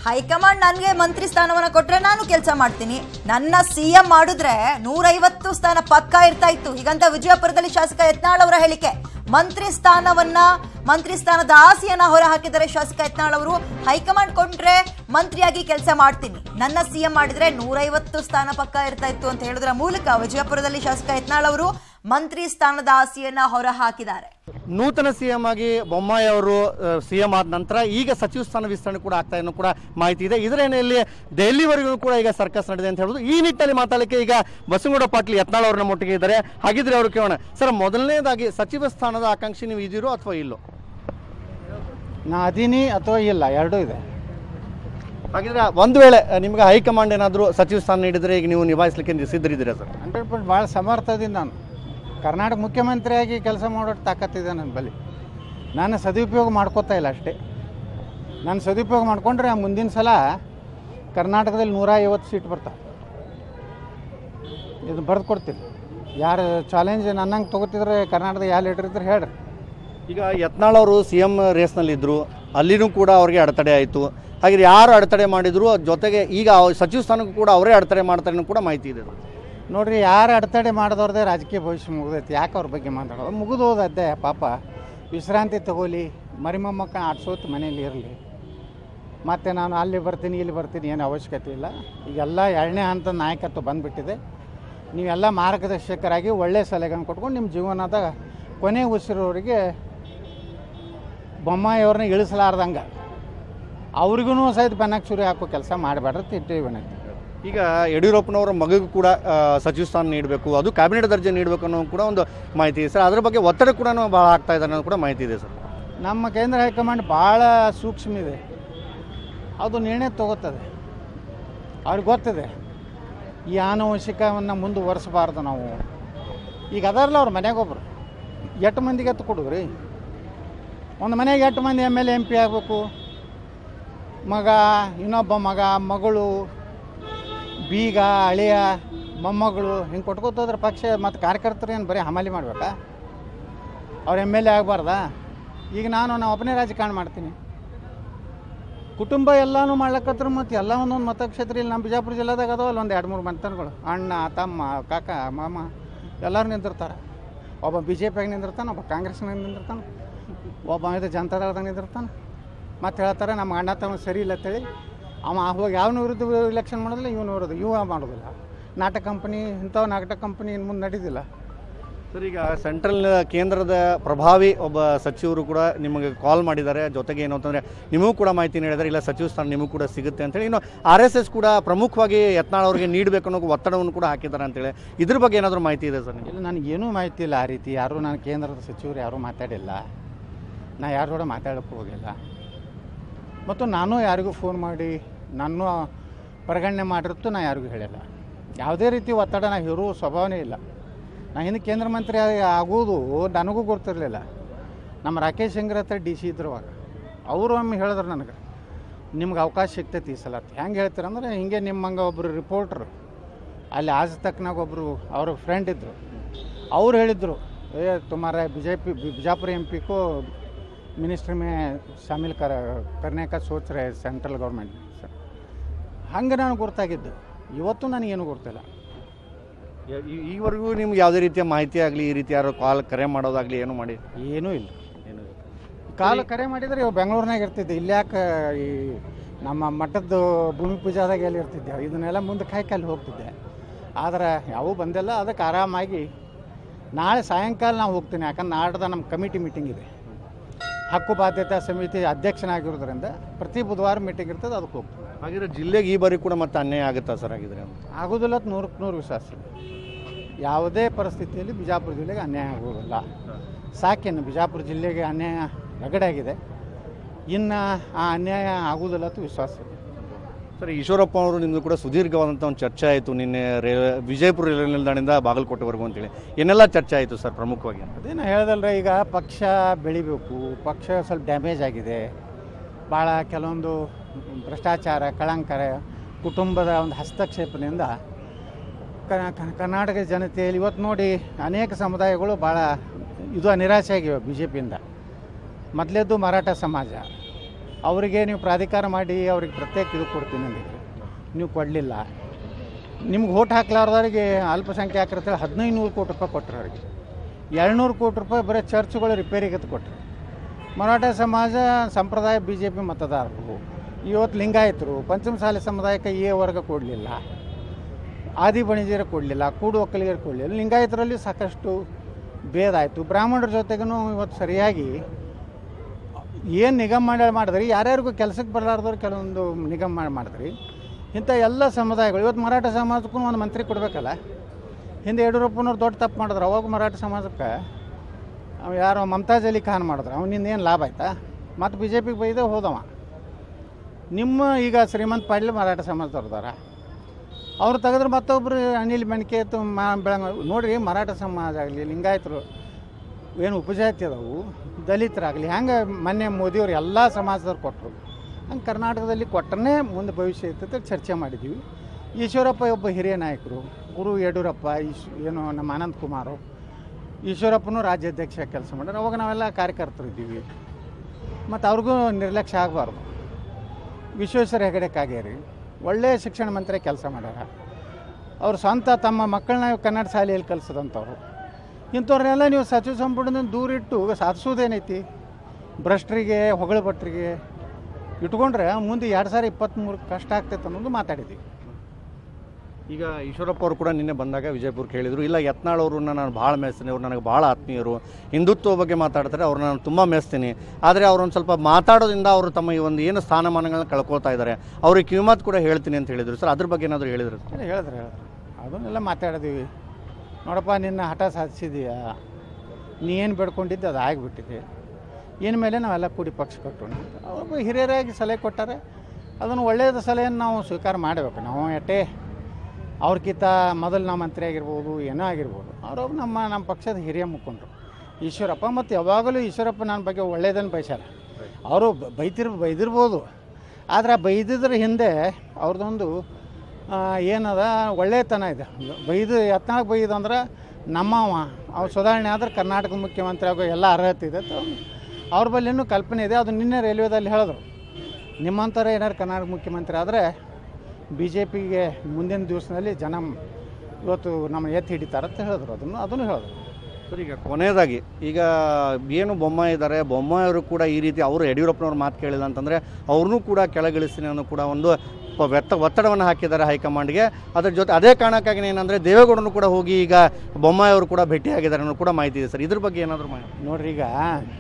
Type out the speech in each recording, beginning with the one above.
High command ನನಗೆ ಮಂತ್ರಿ ಸ್ಥಾನವನ್ನ ಕೊಟ್ರೆ ನಾನು ಕೆಲಸ ಮಾಡ್ತೀನಿ ನನ್ನ ಸಿ ಎಂ ಮಾಡಿದ್ರೆ ನೂರೈವತ್ತು ಸ್ಥಾನ ಪಕ್ಕಾ ಇರ್ತಾ ಇತ್ತು ಹೀಗಂತ ವಿಜಯಪುರದಲ್ಲಿ ಶಾಸಕ ಯತ್ನಾಳ್ ಅವರ ಹೇಳಿಕೆ ಮಂತ್ರಿ ಸ್ಥಾನವನ್ನ ಮಂತ್ರಿ ಸ್ಥಾನದ ಆಸೆಯನ್ನ ಹೊರ ಹಾಕಿದ್ದಾರೆ ಶಾಸಕ ಯತ್ನಾಳ್ ಅವರು ಹೈಕಮಾಂಡ್ ಕೊಟ್ರೆ ಮಂತ್ರಿಯಾಗಿ ಕೆಲಸ ಮಾಡ್ತೀನಿ ನನ್ನ ಸಿ ಎಂ ಮಾಡಿದ್ರೆ ನೂರೈವತ್ತು ಸ್ಥಾನ ಪಕ್ಕ ಇರ್ತಾ ಇತ್ತು ಅಂತ ಹೇಳೋದ್ರ ಮೂಲಕ ವಿಜಯಪುರದಲ್ಲಿ ಶಾಸಕ ಯತ್ನಾಳ್ ಅವರು ಮಂತ್ರಿ ಸ್ಥಾನದ ಆಸೆಯನ್ನ ಹೊರ ಹಾಕಿದ್ದಾರೆ ನೂತನ ಸಿಎಂ ಆಗಿ ಬೊಮ್ಮಾಯಿ ಅವರು ಸಿಎಂ ಆದ ನಂತರ ಈಗ ಸಚಿವ ಸ್ಥಾನ ವಿಸ್ತರಣೆ ಕೂಡ ಆಗ್ತಾ ಅನ್ನೋ ಕೂಡ ಮಾಹಿತಿ ಇದೆ ಇದರ ಹಿನ್ನೆಲೆಯಲ್ಲಿ ದೆಹಲಿವರೆಗೂ ಕೂಡ ಈಗ ಸರ್ಕಸ್ ನಡೆದಿದೆ ಅಂತ ಹೇಳುದು ಈ ನಿಟ್ಟಿನಲ್ಲಿ ಮಾತಾಡಲಿಕ್ಕೆ ಈಗ ಬಸವನಗೌಡ ಪಾಟೀಲ್ ಯತ್ನಾಳ್ ಅವ್ರನ್ನ ಮೊಟ್ಟಿಗೆ ಇದ್ದಾರೆ ಹಾಗಿದ್ರೆ ಅವರು ಕೇಳೋಣ ಸರ್ ಮೊದಲನೇದಾಗಿ ಸಚಿವ ಸ್ಥಾನದ ಆಕಾಂಕ್ಷಿ ನೀವು ಇದ್ದೀರೋ ಅಥವಾ ಇಲ್ಲೋ ನಾ ಅದೀನಿ ಅಥವಾ ಇಲ್ಲ ಎರಡೂ ಇದೆ ಹಾಗಿದ್ರೆ ಒಂದು ವೇಳೆ ಅಹ್, ನಿಮ್ಗೆ ಹೈಕಮಾಂಡ್ ಏನಾದರೂ ಸಚಿವ ಸ್ಥಾನ ನೀಡಿದ್ರೆ ಈಗ ನೀವು ನಿಭಾಯಿಸಲಿಕ್ಕೆ ನೀವು ಸಿದ್ಧರಿದ್ದೀರಾ ಸರ್ ಹಂಡ್ರೆಡ್ ಪರ್ಸೆಂಟ್ ಭಾಳ ಸಮರ್ಥದಿಂದ ನಾನು ಕರ್ನಾಟಕ ಮುಖ್ಯಮಂತ್ರಿಯಾಗಿ ಕೆಲಸ ಮಾಡೋ ತಾಕತ್ತಿದೆ ನನ್ನ ಬಳಿ ನಾನು ಸದುಪಯೋಗ ಮಾಡ್ಕೋತಾ ಇಲ್ಲ ಅಷ್ಟೇ ನಾನು ಸದುಪಯೋಗ ಮಾಡಿಕೊಂಡ್ರೆ ಮುಂದಿನ ಸಲ ಕರ್ನಾಟಕದಲ್ಲಿ ನೂರ ಐವತ್ತು ಸೀಟ್ ಬರ್ತಾವೆ ಇದು ಬರೆದು ಕೊಡ್ತೀನಿ ಯಾರು ಚಾಲೆಂಜ್ ನನ್ನಂಗೆ ತೊಗೋತಿದ್ರೆ ಕರ್ನಾಟಕದ ಯಾವ ಲೀಡರ್ ಇದ್ರೆ ಹೇಳ್ರಿ ಈಗ ಯತ್ನಾಳ್ ಅವರು ಸಿ ಎಂ ರೇಸ್ನಲ್ಲಿದ್ದರು ಅಲ್ಲಿನೂ ಕೂಡ ಅವ್ರಿಗೆ ಅಡೆತಡೆ ಆಯಿತು ಹಾಗೆ ಯಾರು ಅಡೆತಡೆ ಮಾಡಿದ್ರು ಜೊತೆಗೆ ಈಗ ಅವ್ರ ಸಚಿವ ಸ್ಥಾನಕ್ಕೂ ಕೂಡ ಅವರೇ ಅಡೆತಡೆ ಮಾಡ್ತಾರೆ ಅನ್ನೋ ಕೂಡ ಮಾಹಿತಿ ಇದೆ ನೋಡ್ರಿ ಯಾರು ಅಡೆತಡೆ ಮಾಡಿದವ್ರದ್ದೇ ರಾಜಕೀಯ ಭವಿಷ್ಯ ಮುಗಿದೈತಿ ಯಾಕೆ ಅವ್ರ ಬಗ್ಗೆ ಮಾತಾಡೋದು ಮುಗಿದು ಹೋದದ್ದೇ ಪಾಪ ವಿಶ್ರಾಂತಿ ತಗೋಲಿ ಮರಿಮೊಮ್ಮಕ್ಕ ಆಡ್ಸೋತು ಮನೇಲಿ ಇರಲಿ ಮತ್ತು ನಾನು ಅಲ್ಲಿ ಬರ್ತೀನಿ ಇಲ್ಲಿ ಬರ್ತೀನಿ ಏನು ಅವಶ್ಯಕತೆ ಇಲ್ಲ ಈಗೆಲ್ಲ ಎರಡನೇ ಹಂತದ ನಾಯಕತ್ವ ಬಂದುಬಿಟ್ಟಿದೆ ನೀವೆಲ್ಲ ಮಾರ್ಗದರ್ಶಕರಾಗಿ ಒಳ್ಳೆಯ ಸಲಹೆಗಳನ್ನು ಕೊಟ್ಕೊಂಡು ನಿಮ್ಮ ಜೀವನದ ಕೊನೆ ಉಸಿರೋರಿಗೆ ಬೊಮ್ಮಾಯಿಯವ್ರನ್ನ ಇಳಿಸಲಾರ್ದಂಗೆ ಅವ್ರಿಗೂ ಸಹಿತ ಬೆನ್ನಕ್ಕೆ ಸುರಿ ಹಾಕೋ ಕೆಲಸ ಮಾಡಬೇಡ್ರಿ ತಿಟ್ಟಿವಿ ವಿನಂತಿ ಈಗ ಯಡಿಯೂರಪ್ಪನವರ ಮಗಗೂ ಕೂಡ ಆ, ಸಚಿವ ಸ್ಥಾನ ನೀಡಬೇಕು ಅದು ಕ್ಯಾಬಿನೆಟ್ ದರ್ಜೆ ನೀಡಬೇಕು ಅನ್ನೋ ಕೂಡ ಒಂದು ಮಾಹಿತಿ ಇದೆ ಸರ್ ಅದ್ರ ಬಗ್ಗೆ ಒತ್ತಡ ಕೂಡ ಭಾಳ ಆಗ್ತಾ ಇದೆ ಅನ್ನೋದು ಕೂಡ ಮಾಹಿತಿ ಇದೆ ಸರ್ ನಮ್ಮ ಕೇಂದ್ರ ಹೈಕಮಾಂಡ್ ಭಾಳ ಸೂಕ್ಷ್ಮ ಇದೆ ಅದು ನಿರ್ಣಯ ತಗೋತದೆ ಅವ್ರಿಗೆ ಗೊತ್ತಿದೆ ಈ ಆನುವಂಶಿಕವನ್ನು ಮುಂದುವರಿಸಬಾರ್ದು ನಾವು ಈಗ ಅದಾರಲ್ಲ ಅವ್ರ ಮನೆಗೊಬ್ರು ಎಷ್ಟು ಮಂದಿಗೆ ಎತ್ತು ಕೊಡುದ್ರಿ ಒಂದು ಮನೆಗೆ ಎಷ್ಟು ಮಂದಿ M L A M P ಆಗಬೇಕು ಮಗ ಇನ್ನೊಬ್ಬ ಮಗ ಮಗಳು ಬೀಗ ಅಳಿಯ ಮೊಮ್ಮಗಳು ಹಿಂಗೆ ಕೊಟ್ಕೋತೋದ್ರೆ ಪಕ್ಷ ಮತ್ತು ಕಾರ್ಯಕರ್ತರು ಏನು ಬರೀ ಹಮಾಲಿ ಮಾಡ್ಬೇಕಾ ಅವ್ರು ಎಮ್ ಎಲ್ ಎ ಆಗಬಾರ್ದಾ ಈಗ ನಾನು ನಾವು ಒಬ್ಬನೇ ರಾಜಕಾರಣ ಮಾಡ್ತೀನಿ ಕುಟುಂಬ ಎಲ್ಲನೂ ಮಾಡ್ಲಕತ್ರ ಮತ್ತು ಎಲ್ಲ ಒಂದೊಂದು ಮತಕ್ಷೇತ್ರ ಇಲ್ಲಿ ನಮ್ಮ ಬಿಜಾಪುರ ಜಿಲ್ಲೆದಾಗ ಅದಾವಲ್ಲ ಒಂದು ಎರಡು ಮೂರು ಮನೆತನಗಳು ಅಣ್ಣ ತಮ್ಮ ಕಾಕ ಮಾಮ ಎಲ್ಲರೂ ನಿಂತಿರ್ತಾರೆ ಒಬ್ಬ ಬಿ ಜೆ ಪಿಯಾಗ ನಿಂದಿರ್ತಾನೆ ಒಬ್ಬ ಕಾಂಗ್ರೆಸ್ನಾಗ ನಿಂದಿರ್ತಾನೆ ಒಬ್ಬ ಇದು ಜನತಾದಳದಾಗ ನಿಂದಿರ್ತಾನೆ ಮತ್ತು ಹೇಳ್ತಾರೆ ನಮ್ಮ ಅಣ್ಣ ತಮ್ಮ ಸರಿ ಇಲ್ಲ ಅಂತೇಳಿ ಅವ ಹೋಗಿ ಯಾವನ ವಿರುದ್ಧ ಇಲೆಕ್ಷನ್ ಮಾಡೋದಿಲ್ಲ ಇವನು ವಿರುದ್ಧ ಇವ ಮಾಡೋದಿಲ್ಲ ನಾಟಕ ಕಂಪನಿ ಇಂಥವು ನಾಟಕ ಕಂಪನಿ ಇನ್ನು ಮುಂದೆ ನಡೀದಿಲ್ಲ ಸರ್ ಈಗ ಸೆಂಟ್ರಲ್ ಕೇಂದ್ರದ ಪ್ರಭಾವಿ ಒಬ್ಬ ಸಚಿವರು ಕೂಡ ನಿಮಗೆ ಕಾಲ್ ಮಾಡಿದ್ದಾರೆ ಜೊತೆಗೆ ಏನು ಅಂತಂದರೆ ನಿಮಗೂ ಕೂಡ ಮಾಹಿತಿ ನೀಡಿದ್ದಾರೆ ಇಲ್ಲ ಸಚಿವ ಸ್ಥಾನ ನಿಮಗೂ ಕೂಡ ಸಿಗುತ್ತೆ ಅಂತೇಳಿ ಇನ್ನು ಆರ್ ಎಸ್ ಎಸ್ ಕೂಡ ಪ್ರಮುಖವಾಗಿ ಯತ್ನಾಳ್ ಅವರಿಗೆ ನೀಡಬೇಕು ಅನ್ನೋ ಒತ್ತಡವನ್ನು ಕೂಡ ಹಾಕಿದ್ದಾರೆ ಅಂತೇಳಿ ಇದ್ರ ಬಗ್ಗೆ ಏನಾದರೂ ಮಾಹಿತಿ ಇದೆ ಸರ್ ನಿಮಗೆ ಇಲ್ಲ ನನಗೇನೂ ಮಾಹಿತಿ ಇಲ್ಲ ಆ ರೀತಿ ಯಾರೂ ನಾನು ಕೇಂದ್ರದ ಸಚಿವರು ಯಾರೂ ಮಾತಾಡಿಲ್ಲ ನಾ ಯಾರ ಕೂಡ ಮಾತಾಡೋಕ್ಕೆ ಹೋಗಿಲ್ಲ ಮತ್ತು ನಾನು ಯಾರಿಗೂ ಫೋನ್ ಮಾಡಿ ನಾನು ಪರಿಗಣನೆ ಮಾಡಿರುತ್ತು ನಾ ಯಾರಿಗೂ ಹೇಳಿಲ್ಲ ಯಾವುದೇ ರೀತಿ ಒತ್ತಡ ನಾ ಹೇರುವ ಸ್ವಭಾವನೇ ಇಲ್ಲ ನಾ ಹಿಂದೆ ಕೇಂದ್ರ ಮಂತ್ರಿ ಆಗಿ ಆಗೋದು ನನಗೂ ಗೊತ್ತಿರಲಿಲ್ಲ ನಮ್ಮ ರಾಕೇಶ್ ಸಿಂಗ್ರ ಹತ್ರ ಡಿ ಸಿ ಇದ್ರು ಅವಾಗ ಅವರು ಒಮ್ಮೆ ಹೇಳಿದ್ರು ನನಗೆ ನಿಮ್ಗೆ ಅವಕಾಶ ಸಿಗ್ತೈತಿ ಈ ಸಲ ಅಂತ ಹೆಂಗೆ ಹೇಳ್ತೀರಂದ್ರೆ ಹಿಂಗೆ ನಿಮ್ಮಂಗೆ ಒಬ್ಬರು ರಿಪೋರ್ಟ್ರು ಅಲ್ಲಿ ಆಜ್ ತಕ್ನಾಗ ಒಬ್ಬರು ಅವ್ರ ಫ್ರೆಂಡ್ ಇದ್ದರು ಅವ್ರು ಹೇಳಿದರು ಏ ತುಮಾರ B J P Bijapur M P ಕೋ ಮಿನಿಸ್ಟ್ರಿ ಮೇ ಶಾಮಿಲ್ ಕರ ಕರ್ನೆ ಕಾ ಸೋಚ್ ರहे ಸೆಂಟ್ರಲ್ ಗೌರ್ಮೆಂಟ್ ಹಂಗೆ ನನಗೆ ಗೊತ್ತಾಗಿದ್ದು ಇವತ್ತು ನನಗೇನು ಗೊತ್ತಿಲ್ಲ ಈ- ಈವರೆಗೂ ನಿಮ್ಗೆ ಯಾವುದೇ ರೀತಿಯ ಮಾಹಿತಿ ಆಗಲಿ ಈ ರೀತಿ ಯಾರು ಕಾಲ್ ಕರೆ ಮಾಡೋದಾಗಲಿ ಏನು ಮಾಡಿ ಏನೂ ಇಲ್ಲ ಕಾಲ ಕರೆ ಮಾಡಿದರೆ ಇವು ಬೆಂಗಳೂರಿನಾಗ ಇರ್ತಿದ್ದೆ ಇಲ್ಲಿ ಯಾಕೆ ಈ ನಮ್ಮ ಮಠದ್ದು ಭೂಮಿ ಪೂಜಾದಾಗ ಎಲ್ಲಿ ಇರ್ತಿದ್ದೆ ಇದನ್ನೆಲ್ಲ ಮುಂದೆ ಕಾಯ್ಕೆ ಅಲ್ಲಿ ಹೋಗ್ತಿದ್ದೆ ಆದರೆ ಯಾವೂ ಬಂದಿಲ್ಲ ಅದಕ್ಕೆ ಆರಾಮಾಗಿ ನಾಳೆ ಸಾಯಂಕಾಲ ನಾವು ಹೋಗ್ತೀನಿ ಯಾಕಂದ್ರೆ ನಾಡ್ದ ನಮ್ಮ ಕಮಿಟಿ ಮೀಟಿಂಗ್ ಇದೆ ಹಕ್ಕು ಬಾಧ್ಯತಾ ಸಮಿತಿ ಅಧ್ಯಕ್ಷನಾಗಿರೋದ್ರಿಂದ ಪ್ರತಿ ಬುಧವಾರ ಮೀಟಿಂಗ್ ಇರ್ತದೆ ಅದಕ್ಕೆ ಹೋಗ್ತೀನಿ ಹಾಗಿದ್ರೆ ಜಿಲ್ಲೆಗೆ ಈ ಬಾರಿ ಕೂಡ ಮತ್ತೆ ಅನ್ಯಾಯ ಆಗುತ್ತಾ ಸರ್ ಹಾಗಿದ್ರೆ ಆಗೋದಿಲ್ಲ ಅಂತ ನೂರಕ್ಕೆ ನೂರು ವಿಶ್ವಾಸ ಇದೆ. ಯಾವುದೇ ಪರಿಸ್ಥಿತಿಯಲ್ಲಿ ಬಿಜಾಪುರ ಜಿಲ್ಲೆಗೆ ಅನ್ಯಾಯ ಆಗೋದಿಲ್ಲ ಸಾಕೇನು ಬಿಜಾಪುರ ಜಿಲ್ಲೆಗೆ ಅನ್ಯಾಯ ರಗಡಾಗಿದೆ ಇನ್ನು ಆ ಅನ್ಯಾಯ ಆಗೋದಿಲ್ಲ ಅಂತ ವಿಶ್ವಾಸ ಇದೆ ಸರ್ ಈಶ್ವರಪ್ಪ ಅವರು ನಿಮ್ಮದು ಕೂಡ ಸುದೀರ್ಘವಾದಂಥ ಒಂದು ಚರ್ಚೆ ಆಯಿತು ನಿನ್ನೆ ರೈಲ್ವೆ ವಿಜಯಪುರ ರೈಲ್ವೆ ನಿಲ್ದಾಣದಿಂದ ಬಾಗಲಕೋಟೆವರೆಗೂ ಅಂತೇಳಿ ಏನೆಲ್ಲ ಚರ್ಚೆ ಆಯಿತು ಸರ್ ಪ್ರಮುಖವಾಗಿ ಅದೇ ನಾ ಹೇಳ್ದಲ್ರ ಈಗ ಪಕ್ಷ ಬೆಳಿಬೇಕು ಪಕ್ಷ ಸ್ವಲ್ಪ ಡ್ಯಾಮೇಜ್ ಆಗಿದೆ ಭಾಳ ಕೆಲವೊಂದು ಭ್ರಷ್ಟಾಚಾರ ಕಳಂಕರ ಕುಟುಂಬದ ಒಂದು ಹಸ್ತಕ್ಷೇಪದಿಂದ ಕ- ಕ- ಕರ್ನಾಟಕ ಜನತೆಯಲ್ಲಿ ಇವತ್ತು ನೋಡಿ ಅನೇಕ ಸಮುದಾಯಗಳು ಭಾಳ ಇದು ನಿರಾಸೆ ಆಗಿವೆ ಬಿ ಜೆ ಪಿಯಿಂದ ಮೊದಲೇದ್ದು ಮರಾಠ ಸಮಾಜ ಅವರಿಗೆ ನೀವು ಪ್ರಾಧಿಕಾರ ಮಾಡಿ ಅವ್ರಿಗೆ ಪ್ರತ್ಯೇಕ ಇದು ಕೊಡ್ತೀನಿ ಅಂದಿದ್ರಿ ನೀವು ಕೊಡಲಿಲ್ಲ ನಿಮ್ಗೆ ಓಟ್ ಹಾಕ್ಲಾರ್ದವ್ರಿಗೆ ಅಲ್ಪಸಂಖ್ಯಾತರ ಅಂತೇಳಿ ಹದಿನೈದು ನೂರು ಕೋಟಿ ರೂಪಾಯಿ ಕೊಟ್ಟರು ಅವ್ರಿಗೆ ಎರಡುನೂರು ಕೋಟಿ ರೂಪಾಯಿ ಬರೀ ಚರ್ಚ್ಗಳು ರಿಪೇರಿಗೆ ಕೊಟ್ಟರು ಮರಾಠ ಸಮಾಜ ಸಂಪ್ರದಾಯ ಬಿ ಜೆ ಪಿ ಮತದಾರರು ಇವತ್ತು ಲಿಂಗಾಯತರು ಪಂಚಮಸಾಲಿ ಸಮುದಾಯಕ್ಕೆ ಎ ವರ್ಗ ಕೊಡಲಿಲ್ಲ ಆದಿ ಬಣಿಜರ ಕೊಡಲಿಲ್ಲ ಕೂಡು ಒಕ್ಕಲಿಗರು ಕೊಡಲಿಲ್ಲ ಲಿಂಗಾಯತರಲ್ಲಿ ಸಾಕಷ್ಟು ಭೇದ ಆಯಿತು ಬ್ರಾಹ್ಮಣರ ಜೊತೆಗೂ ಇವತ್ತು ಸರಿಯಾಗಿ ಏನು ನಿಗಮ ಮಾಡಿ ಮಾಡಿದ್ರಿ ಯಾರ್ಯಾರಿಗೂ ಕೆಲಸಕ್ಕೆ ಬರಲಾರ್ದವ್ರು ಕೆಲವೊಂದು ನಿಗಮ ಮಾಡಿ ಮಾಡಿದ್ರಿ ಇಂಥ ಎಲ್ಲ ಸಮುದಾಯಗಳು ಇವತ್ತು ಮರಾಠ ಸಮಾಜಕ್ಕೂ ಒಂದು ಮಂತ್ರಿ ಕೊಡಬೇಕಲ್ಲ ಹಿಂದೆ ಯಡಿಯೂರಪ್ಪನವ್ರು ದೊಡ್ಡ ತಪ್ಪು ಮಾಡಿದ್ರು ಅವಾಗ ಮರಾಠ ಸಮಾಜಕ್ಕೆ ಅವ ಯಾರೋ ಮಮತಾಜ್ ಅಲಿ ಖಾನ್ ಮಾಡಿದ್ರು ಅವನಿಂದ ಏನು ಲಾಭ ಆಯ್ತಾ ಮತ್ತು ಬಿ ಜೆ ಪಿಗೆ ಬೈದೇ ಹೋದವ ನಿಮ್ಮ ಈಗ ಶ್ರೀಮಂತ್ ಪಾಟೀಲ್ ಮರಾಠ ಸಮಾಜದವ್ರದಾರ ಅವ್ರು ತೆಗೆದ್ರೆ ಮತ್ತೊಬ್ರು ಅನಿಲ್ ಬೆಣಕೆ ತು ಮಾ ಬೆಳಂಗ ನೋಡ್ರಿ ಮರಾಠ ಸಮಾಜ ಆಗಲಿ ಲಿಂಗಾಯತರು ಏನು ಉಪಜಾತಿ ಅದಾವು ದಲಿತರಾಗಲಿ ಹೆಂಗೆ ಮೊನ್ನೆ ಮೋದಿಯವ್ರು ಎಲ್ಲ ಸಮಾಜದವ್ರು ಕೊಟ್ಟರು ಹಂಗೆ ಕರ್ನಾಟಕದಲ್ಲಿ ಕೊಟ್ಟರೆ ಮುಂದೆ ಭವಿಷ್ಯ ಇರ್ತೈತೆ ಚರ್ಚೆ ಮಾಡಿದ್ದೀವಿ ಈಶ್ವರಪ್ಪ ಒಬ್ಬ ಹಿರಿಯ ನಾಯಕರು ಗುರು ಯಡಿಯೂರಪ್ಪ ಈಶ್ ಏನು ನಮ್ಮ ಅನಂತ್ ಕುಮಾರು ಈಶ್ವರಪ್ಪನೂ ರಾಜ್ಯಾಧ್ಯಕ್ಷ ಕೆಲಸ ಮಾಡ್ಯಾರ ಅವಾಗ ನಾವೆಲ್ಲ ಕಾರ್ಯಕರ್ತರು ಇದ್ದೀವಿ ಮತ್ತು ಅವ್ರಿಗೂ ನಿರ್ಲಕ್ಷ್ಯ ಆಗಬಾರ್ದು ವಿಶ್ವೇಶ್ವರ ಹೆಗಡೆ ಕಾಗೇರಿ ಒಳ್ಳೆಯ ಶಿಕ್ಷಣ ಮಂತ್ರಿ ಕೆಲಸ ಮಾಡ್ಯಾರ ಅವ್ರು ಸ್ವಂತ ತಮ್ಮ ಮಕ್ಕಳನ್ನ ಕನ್ನಡ ಶಾಲೆಯಲ್ಲಿ ಕಲಿಸೋದಂಥವ್ರು ಇಂಥವ್ರನ್ನೆಲ್ಲ ನೀವು ಸಚಿವ ಸಂಪುಟದಿಂದ ದೂರಿಟ್ಟು ಸಾಧಿಸೋದೇನೈತಿ ಭ್ರಷ್ಟರಿಗೆ ಹೊಗಳ ಭಟ್ರಿಗೆ ಇಟ್ಕೊಂಡ್ರೆ ಮುಂದೆ ಎರಡು ಸಾವಿರ ಇಪ್ಪತ್ತ್ಮೂರು ಕಷ್ಟ ಆಗ್ತೈತೆ ಅನ್ನೋದು ಮಾತಾಡಿದ್ದೀವಿ ಈಗ ಈಶ್ವರಪ್ಪ ಅವರು ಕೂಡ ನಿನ್ನೆ ಬಂದಾಗ ವಿಜಯಪುರಕ್ಕೆ ಹೇಳಿದರು ಇಲ್ಲ ಯತ್ನಾಳ್ ಅವ್ರನ್ನ ನಾನು ಭಾಳ ಮೆಚ್ತೀನಿ ಅವ್ರು ನನಗೆ ಭಾಳ ಆತ್ಮೀಯರು ಹಿಂದುತ್ವ ಬಗ್ಗೆ ಮಾತಾಡ್ತಾರೆ ಅವ್ರನ್ನ ನಾನು ತುಂಬ ಮೆಚ್ತೀನಿ ಆದರೆ ಅವ್ರೊಂದು ಸ್ವಲ್ಪ ಮಾತಾಡೋದ್ರಿಂದ ಅವರು ತಮ್ಮ ಈ ಒಂದು ಏನು ಸ್ಥಾನಮಾನಗಳನ್ನ ಕಳ್ಕೊಳ್ತಾ ಇದ್ದಾರೆ ಅವ್ರಿಗೆ ಕಿವಿಮಾತು ಕೂಡ ಹೇಳ್ತೀನಿ ಅಂತ ಹೇಳಿದರು ಸರ್ ಅದ್ರ ಬಗ್ಗೆ ಏನಾದರೂ ಹೇಳಿದ್ರು ಎಲ್ಲ ಹೇಳಿದ್ರೆ ಹೇಳಿದ್ರು ಅದನ್ನೆಲ್ಲ ಮಾತಾಡಿದೀವಿ ನೋಡಪ್ಪ ನಿನ್ನ ಹಠ ಸಾಧಿಸಿದೀಯ ನೀ ಏನು ಬೇಡ್ಕೊಂಡಿದ್ದೆ ಅದು ಆಗಿಬಿಟ್ಟಿದೆ ಇನ್ನು ಮೇಲೆ ನಾವೆಲ್ಲ ಕೂಡಿ ಪಕ್ಷ ಕಟ್ಟೋಣ ಅವ್ರು ಹಿರಿಯರಾಗಿ ಸಲಹೆ ಕೊಟ್ಟಾರೆ ಅದನ್ನು ಒಳ್ಳೆಯದ ಸಲಹೆಯನ್ನು ನಾವು ಸ್ವೀಕಾರ ಮಾಡಬೇಕು ನಾವು ಎಟ್ಟೆ ಅವ್ರಕ್ಕಿಂತ ಮೊದಲು ನಾವು ಮಂತ್ರಿ ಆಗಿರ್ಬೋದು ಏನೋ ಆಗಿರ್ಬೋದು ಅವರು ನಮ್ಮ ನಮ್ಮ ಪಕ್ಷದ ಹಿರಿಯ ಮುಖಂಡರು ಈಶ್ವರಪ್ಪ ಮತ್ತು ಯಾವಾಗಲೂ ಈಶ್ವರಪ್ಪ ನನ್ನ ಬಗ್ಗೆ ಒಳ್ಳೆಯದನ್ನು ಬಯಸ್ಯಾರ ಅವರು ಬ- ಬೈತಿರ್ ಬೈದಿರ್ಬೋದು ಆದರೆ ಆ ಬೈದಿದ್ರ ಹಿಂದೆ ಅವ್ರದ್ದೊಂದು ಆ, ಏನದ ಒಳ್ಳೆಯತನ ಇದೆ ಬೈದು ಯತ್ನಾಳ್ ಬೈದು ಅಂದ್ರೆ ನಮ್ಮವ ಅವ್ರು ಸುಧಾರಣೆ ಆದ್ರೆ ಕರ್ನಾಟಕ ಮುಖ್ಯಮಂತ್ರಿ ಆಗೋ ಎಲ್ಲ ಅರ್ಹತೆ ಇದೆ ಅಂತ ಅವ್ರ ಬಳಿ ಇನ್ನೂ ಕಲ್ಪನೆ ಇದೆ ಅದು ನಿನ್ನೆ ರೈಲ್ವೆದಲ್ಲಿ ಹೇಳಿದ್ರು ನಿಮ್ಮಂಥವ್ರು ಏನಾರು ಕರ್ನಾಟಕ ಮುಖ್ಯಮಂತ್ರಿ ಆದರೆ ಬಿ ಜೆ ಪಿಗೆ ಮುಂದಿನ ದಿವಸದಲ್ಲಿ ಜನ ಇವತ್ತು ನಮ್ಮ ಎತ್ತಿ ಹಿಡಿತಾರಂತ ಹೇಳಿದ್ರು ಅದನ್ನು ಅದನ್ನು ಹೇಳಿದ್ರು ಸರ್ ಈಗ ಕೊನೆಯದಾಗಿ ಈಗ ಏನು ಬೊಮ್ಮಾಯಿ ಇದ್ದಾರೆ ಬೊಮ್ಮಾಯಿ ಅವರು ಕೂಡ ಈ ರೀತಿ ಅವರು ಯಡಿಯೂರಪ್ಪನವ್ರ ಮಾತು ಕೇಳಿಲ್ಲ ಅಂತಂದರೆ ಅವ್ರನ್ನೂ ಕೂಡ ಕೆಳಗಿಳಿಸ್ತೀನಿ ಅನ್ನೋ ಕೂಡ ಒಂದು ಪ- ವ್ಯತ್ತ ಒತ್ತಡವನ್ನು ಹಾಕಿದ್ದಾರೆ ಹೈಕಮಾಂಡ್ಗೆ ಅದ್ರ ಜೊತೆ ಅದೇ ಕಾರಣಕ್ಕಾಗಿ ಏನಂದರೆ ದೇವೇಗೌಡನು ಕೂಡ ಹೋಗಿ ಈಗ ಬೊಮ್ಮಾಯಿ ಅವರು ಕೂಡ ಭೇಟಿಯಾಗಿದ್ದಾರೆ ಅನ್ನೋ ಕೂಡ ಮಾಹಿತಿ ಇದೆ ಸರ್ ಇದ್ರ ಬಗ್ಗೆ ಏನಾದರೂ ಮಾಹಿತಿ ನೋಡ್ರಿ ಈಗ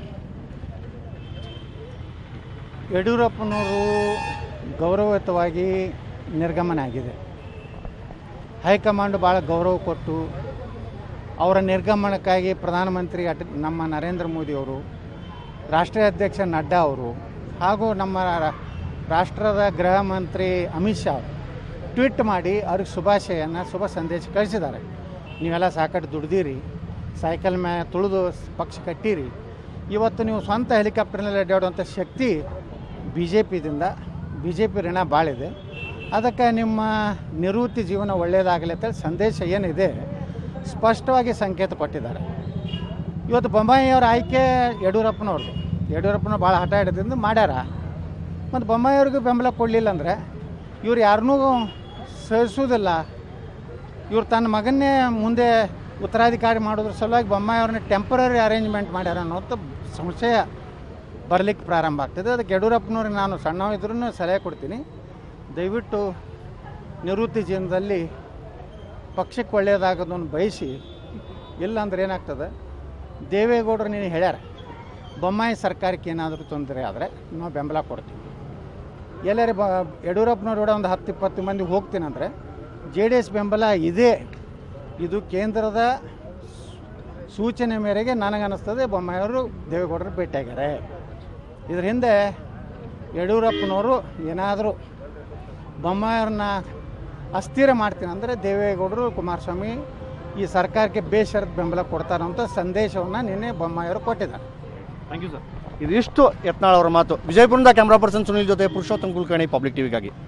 ಯಡಿಯೂರಪ್ಪನವರು ಗೌರವಯುತವಾಗಿ ನಿರ್ಗಮನ ಆಗಿದೆ ಹೈಕಮಾಂಡ್ ಭಾಳ ಗೌರವ ಕೊಟ್ಟು ಅವರ ನಿರ್ಗಮನಕ್ಕಾಗಿ ಪ್ರಧಾನಮಂತ್ರಿ ಅಟ ನಮ್ಮ ನರೇಂದ್ರ ಮೋದಿಯವರು ರಾಷ್ಟ್ರೀಯ ಅಧ್ಯಕ್ಷ ನಡ್ಡಾ ಅವರು ಹಾಗೂ ನಮ್ಮ ರಾ- ರಾಷ್ಟ್ರದ ಗೃಹ ಮಂತ್ರಿ ಅಮಿತ್ ಶಾ ಅವರು ಟ್ವೀಟ್ ಮಾಡಿ ಅವ್ರಿಗೆ ಶುಭಾಶಯನ ಶುಭ ಸಂದೇಶ ಕಳಿಸಿದ್ದಾರೆ ನೀವೆಲ್ಲ ಸಾಕಷ್ಟು ದುಡ್ದಿರಿ ಸೈಕಲ್ ಮ್ಯಾ ತುಳಿದು ಪಕ್ಷ ಕಟ್ಟಿರಿ ಇವತ್ತು ನೀವು ಸ್ವಂತ ಹೆಲಿಕಾಪ್ಟರ್ನಲ್ಲಿ ಅಡ್ಡಾಡುವಂಥ ಶಕ್ತಿ ಬಿ ಜೆ ಪಿದಿಂದ ಬಿ ಜೆ ಪಿ ಋಣ ಭಾಳಿದೆ ಅದಕ್ಕೆ ನಿಮ್ಮ ನಿವೃತ್ತಿ ಜೀವನ ಒಳ್ಳೆಯದಾಗಲಿ ಅಂತೇಳಿ ಸಂದೇಶ ಏನಿದೆ ಸ್ಪಷ್ಟವಾಗಿ ಸಂಕೇತ ಕೊಟ್ಟಿದ್ದಾರೆ ಇವತ್ತು ಬೊಮ್ಮಾಯಿಯವರ ಆಯ್ಕೆ ಯಡಿಯೂರಪ್ಪನವ್ರದ್ದು ಯಡಿಯೂರಪ್ಪನ ಭಾಳ ಹಠ ಹಿಡಿದಿಂದ ಮಾಡ್ಯಾರ ಮತ್ತು ಬೊಮ್ಮಾಯಿಯವ್ರಿಗೂ ಬೆಂಬಲ ಕೊಡಲಿಲ್ಲ ಅಂದರೆ ಇವ್ರು ಯಾರನ್ನೂ ಸಹಿಸೋದಿಲ್ಲ ಇವ್ರು ತನ್ನ ಮಗನ್ನೇ ಮುಂದೆ ಉತ್ತರಾಧಿಕಾರಿ ಮಾಡೋದ್ರ ಸಲುವಾಗಿ ಬೊಮ್ಮಾಯಿಯವ್ರನ್ನ ಟೆಂಪರರಿ ಅರೇಂಜ್ಮೆಂಟ್ ಮಾಡ್ಯಾರ ಅನ್ನೋಂಥ ಸಂಶಯ ಬರಲಿಕ್ಕೆ ಪ್ರಾರಂಭ ಆಗ್ತದೆ ಅದಕ್ಕೆ ಯಡಿಯೂರಪ್ಪನವ್ರಿಗೆ ನಾನು ಸಣ್ಣವಿದ್ರೂ ಸಲಹೆ ಕೊಡ್ತೀನಿ ದಯವಿಟ್ಟು ನಿವೃತ್ತಿ ಜೀವನದಲ್ಲಿ ಪಕ್ಷಕ್ಕೆ ಒಳ್ಳೆಯದಾಗೋದನ್ನು ಬಯಸಿ ಇಲ್ಲ ಅಂದ್ರೆ ಏನಾಗ್ತದೆ ದೇವೇಗೌಡರು ನೀನು ಹೇಳ್ಯಾರ ಬೊಮ್ಮಾಯಿ ಸರ್ಕಾರಕ್ಕೆ ಏನಾದರೂ ತೊಂದರೆ ಆದರೆ ನಾವು ಬೆಂಬಲ ಕೊಡ್ತೀವಿ ಎಲ್ಲರೂ ಬ ಯಡಿಯೂರಪ್ಪನವ್ರ ಕೂಡ ಒಂದು ಹತ್ತು ಇಪ್ಪತ್ತು ಮಂದಿ ಹೋಗ್ತೀನಂದರೆ ಜೆ ಡಿ ಎಸ್ ಬೆಂಬಲ ಇದೆ ಇದು ಕೇಂದ್ರದ ಸೂಚನೆ ಮೇರೆಗೆ ನನಗನ್ನಿಸ್ತದೆ ಬೊಮ್ಮಾಯಿಯವರು ದೇವೇಗೌಡರು ಭೇಟಿಯಾಗ್ಯಾರೆ ಇದ್ರ ಹಿಂದೆ ಯಡಿಯೂರಪ್ಪನವರು ಏನಾದರೂ ಬೊಮ್ಮಾಯಿಯವ್ರನ್ನ ಅಸ್ಥಿರ ಮಾಡ್ತೀನಿ ಅಂದರೆ ದೇವೇಗೌಡರು ಕುಮಾರಸ್ವಾಮಿ ಈ ಸರ್ಕಾರಕ್ಕೆ ಬೇಷರತ್ ಬೆಂಬಲ ಕೊಡ್ತಾರಂತ ಸಂದೇಶವನ್ನು ನಿನ್ನೆ ಬೊಮ್ಮಾಯಿಯವರು ಕೊಟ್ಟಿದ್ದಾರೆ ಥ್ಯಾಂಕ್ ಯು ಸರ್ ಇದಿಷ್ಟು ಯತ್ನಾಳ್ ಅವರ ಮಾತು ವಿಜಯಪುರದ ಕ್ಯಾಮ್ರಾ ಪರ್ಸನ್ ಸುನಿಲ್ ಜೊತೆ ಪುರುಷೋತ್ತಮ್ ಕುಲಕರ್ಣಿ ಪಬ್ಲಿಕ್ ಟಿವಿಗಾಗಿ